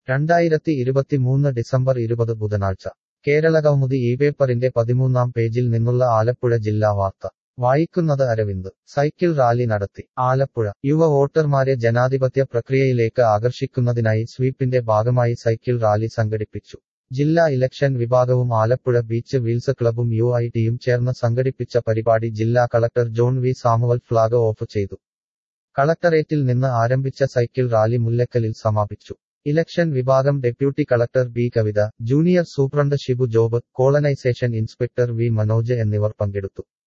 രണ്ടായിരത്തി ഇരുപത്തിമൂന്ന് ഡിസംബർ ഇരുപത് ബുധനാഴ്ച കേരളകൗമുദി ഈ പേപ്പറിന്റെ പതിമൂന്നാം പേജിൽ നിന്നുള്ള ആലപ്പുഴ ജില്ലാ വാർത്ത വായിക്കുന്നത് അരവിന്ദ് സൈക്കിൾ റാലി നടത്തി ആലപ്പുഴ യുവ വോട്ടർമാരെ ജനാധിപത്യ പ്രക്രിയയിലേക്ക് ആകർഷിക്കുന്നതിനായി സ്വീപ്പിന്റെ ഭാഗമായി സൈക്കിൾ റാലി സംഘടിപ്പിച്ചു ജില്ലാ ഇലക്ഷൻ വിഭാഗവും ആലപ്പുഴ ബീച്ച് വീൽസ് ക്ലബും യു ഐ ടിയും ചേർന്ന് സംഘടിപ്പിച്ച പരിപാടി ജില്ലാ collector John V Samuel flag off ചെയ്തു കളക്ടറേറ്റിൽ നിന്ന് ആരംഭിച്ച സൈക്കിൾ റാലി മുല്ലക്കലിൽ സമാപിച്ചു ഇലക്ഷൻ വിഭാഗം deputy collector B Kavitha junior superintendent Shibu Job colonisation inspector V Manoj എന്നിവർ പങ്കെടുത്തു